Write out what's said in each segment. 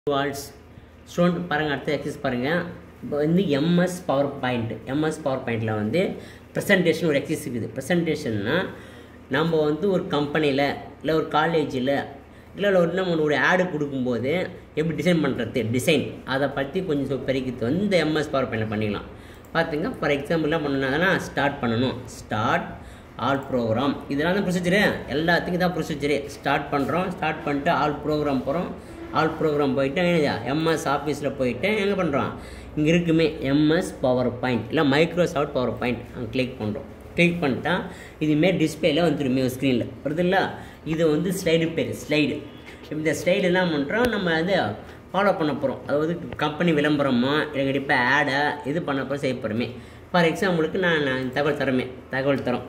Waals student பாருங்கள் அடுத்த exercise பாருங்கள் இப்போ வந்து MS power point MS power பாயிண்டில் வந்து ப்ரெசன்டேஷன் ஒரு எக்ஸசைஸ் இருக்குது ப்ரெசன்டேஷன்னா நம்ம வந்து ஒரு கம்பெனியில் இல்லை ஒரு காலேஜில் இல்லை ஒரு நம்ம ஒரு ஆடு கொடுக்கும்போது எப்படி டிசைன் பண்ணுறது டிசைன் அதை பற்றி கொஞ்சம் பெருக்கிட்டு வந்து இந்த எம்எஸ் பவர் பாயிண்டில் பண்ணிக்கலாம் பார்த்துங்க ஃபார் எக்ஸாம்பிள் என்ன பண்ணணும்னா ஸ்டார்ட் பண்ணணும் ஸ்டார்ட் ஆல் ப்ரோக்ராம் இதெல்லாம் தான் ப்ரொசீஜரு எல்லாத்துக்கும் தான் ப்ரொசீஜரு ஸ்டார்ட் பண்ணுறோம் ஸ்டார்ட் பண்ணிட்டு ஆல் ப்ரோக்ராம் போகிறோம் ஆல் ப்ரோக்ராம் போயிட்டு எம்எஸ் ஆஃபீஸில் போயிட்டு எங்கே பண்ணுறோம் இங்கே இருக்குமே எம்எஸ் பவர் பாயிண்ட் இல்லை மைக்ரோசாஃப்ட் பவர் பாயிண்ட் அங்கே கிளிக் பண்ணுறோம் கிளிக் பண்ணிட்டா இதுமாரி டிஸ்பிளேல வந்துருமே ஒரு ஸ்க்ரீனில் வருதுல்ல இது வந்து ஸ்லைடு பேர் ஸ்லைடு இந்த ஸ்லைடு என்ன பண்ணுறோம் நம்ம வந்து ஃபாலோ பண்ண போகிறோம் அதாவது கம்பெனி விளம்பரமோ இல்லை கண்டிப்பாக ஆடை இது பண்ண போகிறோம் செய்ய போகிறோமே ஃபார் எக்ஸாம்பிளுக்கு நான் நான் தகவல் தரமே தகவல் தரோம்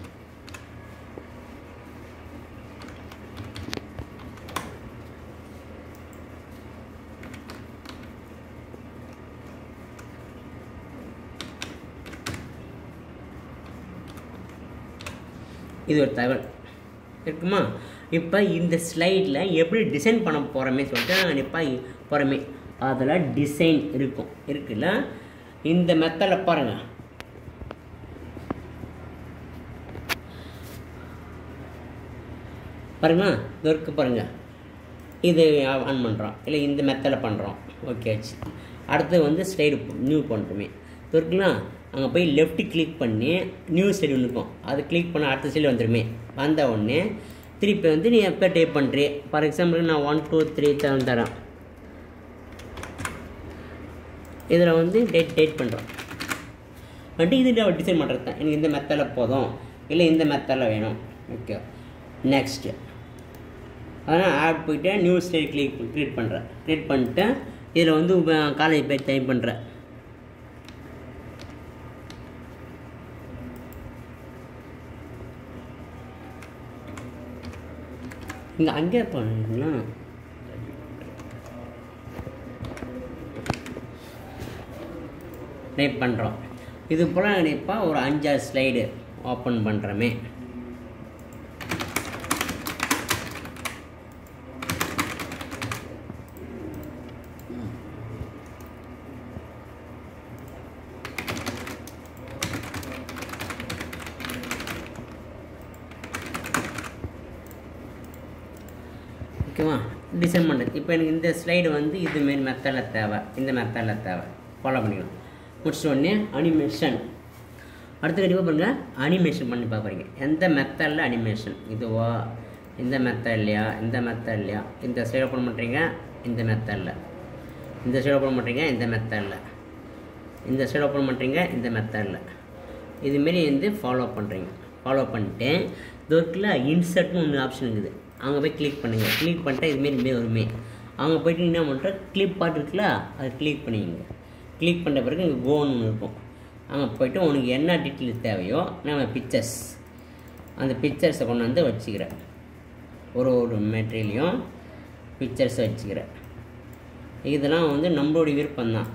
இது ஒரு தகவல் இருக்குமா இப்போ இந்த ஸ்லைடில் எப்படி டிசைன் பண்ண போகிறோமே சொல்லிட்டு நான் இப்போ போகிறோமே அதில் டிசைன் இருக்கும் இருக்குல்ல இந்த மெத்தடில் பாருங்கள் பாருங்களா இது இருக்கு பாருங்கள் இது ஆன் பண்ணுறோம் இல்லை இந்த மெத்தடில் பண்ணுறோம் ஓகே ஆச்சு அடுத்து வந்து ஸ்லைடு நியூ பண்ணுறோமே இது இருக்குங்களா அங்கே போய் லெஃப்ட் கிளிக் பண்ணி நியூ சைடு ஒன்று இருக்கும் அது கிளிக் பண்ண அடுத்த சைடு வந்துடுமே வந்த உடனே திருப்பி வந்து நீ எப்போ டைப் பண்ணுறே ஃபார் எக்ஸாம்பிள் நான் ஒன் டூ த்ரீ செவன் தரேன் இதில் வந்து டேட் டேட் பண்ணுறோம் வந்துட்டு இது டிசைன் பண்ணுறது தான் எனக்கு இந்த மெத்தடில் போதும் இல்லை இந்த மெத்தடில் வேணும் ஓகே நெக்ஸ்ட்டு அதனால் ஆட் போயிட்டு நியூ ஸ்டைல் கிளிக் க்ரியேட் பண்ணுறேன் க்ரியேட் பண்ணிட்டு இதில் வந்து காலேஜ் பேர் டைப் பண்ணுறேன் இங்கே அங்கே பண்ணீங்களா டைப் பண்ணுறோம் இது போல் கண்டிப்பாக ஒரு அஞ்சாறு ஸ்லைடு ஓப்பன் பண்ணுறோமே ஓகேவா டிசைன் பண்ணுறது இப்போ எனக்கு இந்த ஸ்லைடு வந்து இதுமாரி மெத்தடில் தேவை இந்த மெத்தடில் தேவை ஃபாலோ பண்ணிக்கலாம் முடிச்ச உடனே அனிமேஷன் அடுத்த கண்டிப்பாக பாருங்கள் அனிமேஷன் பண்ணி பார்க்குறீங்க எந்த மெத்தடில் அனிமேஷன் இதுவா இந்த மெத்தட் இல்லையா இந்த மெத்தட் இல்லையா இந்த சைடு ஓப்பன் பண்ணுறீங்க இந்த மெத்தடில் இந்த சைடு ஓப்பன் பண்ணுறீங்க இந்த மெத்தடில் இந்த சைடு ஓப்பன் பண்ணுறீங்க இந்த மெத்தடில் இதுமாரி வந்து ஃபாலோ பண்ணுறீங்க ஃபாலோ பண்ணிட்டு இதுக்குள்ள இன்சர்ட்னு ஒன்று ஆப்ஷன் இருக்குது அங்கே போய் கிளிக் பண்ணுங்கள் கிளிக் பண்ணிட்டா இதுமாரி இதுமாரி வருமே அங்கே போய்ட்டு என்ன பண்ணுற கிளிப் பாட்டு இருக்குல்ல அதை கிளிக் பண்ணிங்க கிளிக் பண்ண பிறகு இங்கே கோன்னு ஒன்று இருக்கும் அங்கே போய்ட்டு உனக்கு என்ன டீட்டெயில் தேவையோ நம்ம பிக்சர்ஸ் அந்த பிக்சர்ஸை கொண்டு வந்து வச்சுக்கிறேன் ஒரு ஒரு மெட்டீரியலையும் பிக்சர்ஸை வச்சுக்கிறேன் இதெல்லாம் வந்து நம்மளுடைய விருப்பம்தான்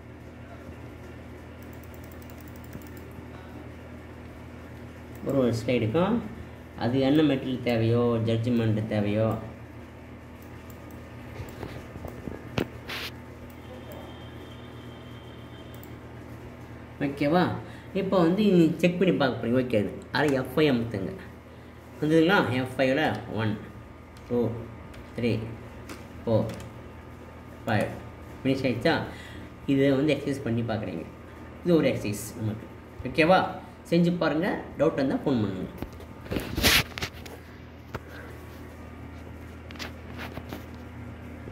ஒரு ஒரு ஸ்லைடுக்கும் அது என்ன மெட்டீரியல் தேவையோ ஜட்ஜ்மெண்ட் தேவையோ ஓகேவா இப்போ வந்து செக் பண்ணி பார்க்க போகிறீங்க ஓகே அது அது எஃப்ஐ அமுத்துங்க வந்துங்களா எஃப்ஐவில் one two three four five finish ஆகிடுச்சா இதை வந்து எக்ஸசைஸ் பண்ணி பார்க்குறீங்க இது ஒரு எக்ஸசைஸ் நமக்கு ஓகேவா செஞ்சு பாருங்கள் டவுட் இருந்தால் ஃபோன் பண்ணுங்கள்